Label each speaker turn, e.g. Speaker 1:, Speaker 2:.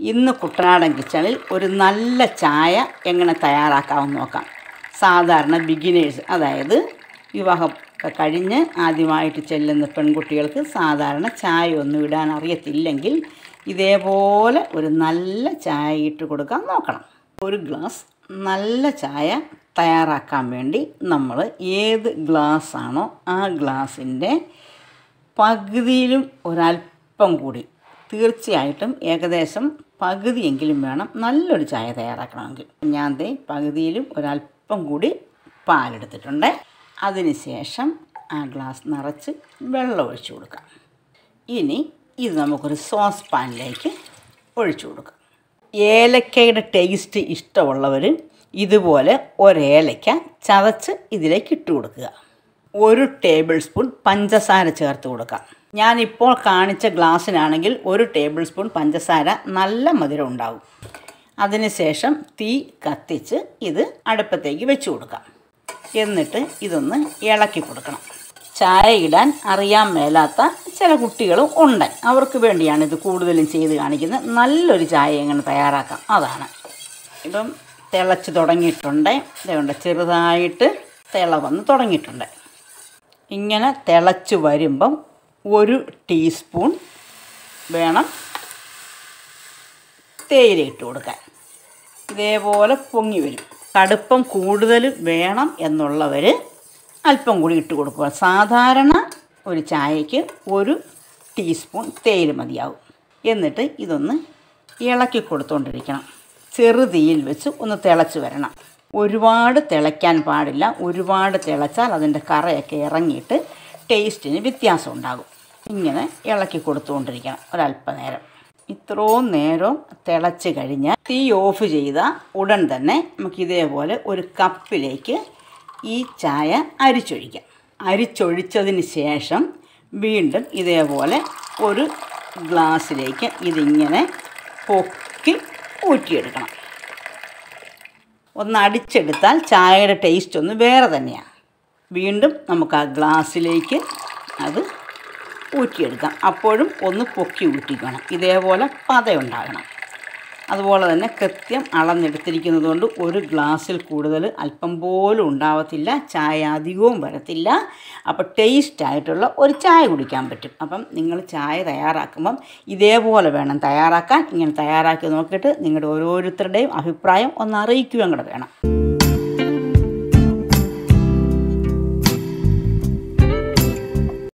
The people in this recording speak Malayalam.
Speaker 1: ഇന്ന് കുട്ടനാടൻ കിച്ചണിൽ ഒരു നല്ല ചായ എങ്ങനെ തയ്യാറാക്കാമെന്ന് നോക്കാം സാധാരണ ബിഗിനേഴ്സ് അതായത് വിവാഹം ഒക്കെ കഴിഞ്ഞ് ആദ്യമായിട്ട് ചെല്ലുന്ന പെൺകുട്ടികൾക്ക് സാധാരണ ചായ ഒന്നും ഇടാൻ അറിയത്തില്ലെങ്കിൽ ഇതേപോലെ ഒരു നല്ല ചായ ഇട്ട് കൊടുക്കാൻ നോക്കണം ഒരു ഗ്ലാസ് നല്ല ചായ തയ്യാറാക്കാൻ വേണ്ടി നമ്മൾ ഏത് ഗ്ലാസ് ആണോ ആ ഗ്ലാസിൻ്റെ പകുതിയിലും ഒരല്പം കൂടി തീർച്ചയായിട്ടും ഏകദേശം പകുതിയെങ്കിലും വേണം നല്ലൊരു ചായ തയ്യാറാക്കണമെങ്കിൽ ഞാൻ ദേ പകുതിയിലും ഒരല്പം കൂടി പാലെടുത്തിട്ടുണ്ട് അതിനുശേഷം ആ ഗ്ലാസ് നിറച്ച് വെള്ളം ഒഴിച്ചു കൊടുക്കാം ഇനി ഇത് നമുക്കൊരു സോസ് പാനിലേക്ക് ഒഴിച്ചു കൊടുക്കാം ഏലക്കയുടെ ടേസ്റ്റ് ഇഷ്ടമുള്ളവർ ഇതുപോലെ ഒരേലക്ക ചതച്ച് ഇതിലേക്ക് ഇട്ട് കൊടുക്കുക ഒരു ടേബിൾ സ്പൂൺ പഞ്ചസാര ചേർത്ത് കൊടുക്കാം ഞാനിപ്പോൾ കാണിച്ച ഗ്ലാസ്സിനാണെങ്കിൽ ഒരു ടേബിൾ സ്പൂൺ പഞ്ചസാര നല്ല മധുരം ഉണ്ടാവും അതിനുശേഷം തീ കത്തിച്ച് ഇത് അടുപ്പത്തേക്ക് വെച്ച് കൊടുക്കാം എന്നിട്ട് ഇതൊന്ന് ഇളക്കി കൊടുക്കണം ചായ ഇടാൻ അറിയാൻ മേലാത്ത ചില കുട്ടികളും ഉണ്ട് അവർക്ക് വേണ്ടിയാണ് ഇത് കൂടുതലും ചെയ്ത് കാണിക്കുന്നത് നല്ലൊരു ചായ എങ്ങനെ തയ്യാറാക്കാം അതാണ് ഇപ്പം തിളച്ച് തുടങ്ങിയിട്ടുണ്ട് ഇതുകൊണ്ട് ചെറുതായിട്ട് തിള വന്ന് തുടങ്ങിയിട്ടുണ്ട് ഇങ്ങനെ തിളച്ച് വരുമ്പം ഒരു ടീസ്പൂൺ വേണം തേയില ഇട്ട് കൊടുക്കാൻ ഇതേപോലെ പൊങ്ങി വരും കടുപ്പം കൂടുതൽ വേണം എന്നുള്ളവർ അല്പം കൂടി ഇട്ട് കൊടുക്കുക സാധാരണ ഒരു ചായക്ക് ഒരു ടീസ്പൂൺ തേയില മതിയാവും എന്നിട്ട് ഇതൊന്ന് ഇളക്കി കൊടുത്തുകൊണ്ടിരിക്കണം ചെറുതീയിൽ വെച്ച് ഒന്ന് തിളച്ച് വരണം ഒരുപാട് തിളയ്ക്കാൻ പാടില്ല ഒരുപാട് തിളച്ചാൽ അതിൻ്റെ കറയൊക്കെ ഇറങ്ങിയിട്ട് ടേസ്റ്റിന് വ്യത്യാസം ഉണ്ടാകും ഇങ്ങനെ ഇളക്കി കൊടുത്തുകൊണ്ടിരിക്കണം ഒരല്പനേരം ഇത്രയും നേരം തിളച്ച് കഴിഞ്ഞാൽ തീ ഓഫ് ചെയ്ത ഉടൻ തന്നെ നമുക്ക് ഇതേപോലെ ഒരു കപ്പിലേക്ക് ഈ ചായ അരിച്ചൊഴിക്കാം അരിച്ചൊഴിച്ചതിന് ശേഷം വീണ്ടും ഇതേപോലെ ഒരു ഗ്ലാസ്സിലേക്ക് ഇതിങ്ങനെ പൊക്കി ഊറ്റിയെടുക്കണം ഒന്ന് അടിച്ചെടുത്താൽ ചായയുടെ ടേസ്റ്റ് ഒന്ന് വേറെ തന്നെയാണ് വീണ്ടും നമുക്ക് ആ ഗ്ലാസ്സിലേക്ക് അത് ഊറ്റിയെടുക്കാം അപ്പോഴും ഒന്ന് പൊക്കി ഊറ്റിക്കണം ഇതേപോലെ പതയുണ്ടാകണം അതുപോലെ തന്നെ കൃത്യം അളന്നെടുത്തിരിക്കുന്നത് കൊണ്ട് ഒരു ഗ്ലാസ്സിൽ കൂടുതൽ അല്പം പോലും ഉണ്ടാവത്തില്ല ചായ അധികവും വരത്തില്ല അപ്പോൾ ടേസ്റ്റ് ആയിട്ടുള്ള ഒരു ചായ കുടിക്കാൻ പറ്റും അപ്പം നിങ്ങൾ ചായ തയ്യാറാക്കുമ്പം ഇതേപോലെ വേണം തയ്യാറാക്കാൻ ഇങ്ങനെ തയ്യാറാക്കി നോക്കിയിട്ട് നിങ്ങളുടെ ഓരോരുത്തരുടെയും അഭിപ്രായം ഒന്ന് അറിയിക്കുകയും കൂടെ വേണം